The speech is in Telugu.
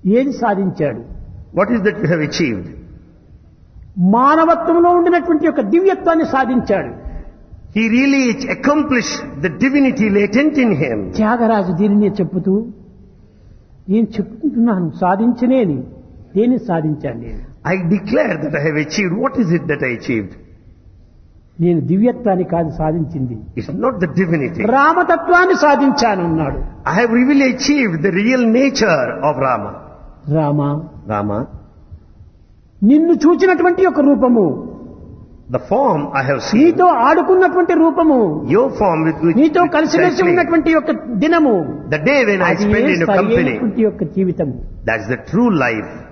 ఏది సాధించాడు What is that you have achieved? మానవత్వంలో ఉండినటువంటి యొక్క దివ్యత్వాన్ని సాధించాడు He really accomplished the divinity latent in him. Tyagaraju దీనిని చెప్పుతూ నేను చెప్పుకుంటున్నాను సాధించనేని దేన్ని సాధించాను నేను I declare that I have achieved. What is it that I achieved? నేను దివ్యత్వాన్ని కాదు సాధించింది It's not the divinity. రామతత్వాన్ని సాధించాను అన్నాడు I have really achieved the real nature of Rama. Rama Rama, నిన్ను చూచినటువంటి ఒక రూపము the form I have seen, నీతో ఆడుకున్నటువంటి రూపము your form with which నీతో which I కలిసిమెలిసి sleep, ఉన్నటువంటి యొక్క దినము the day when I అది spend in your company, సరైనటువంటి యొక్క జీవితము that's the true life.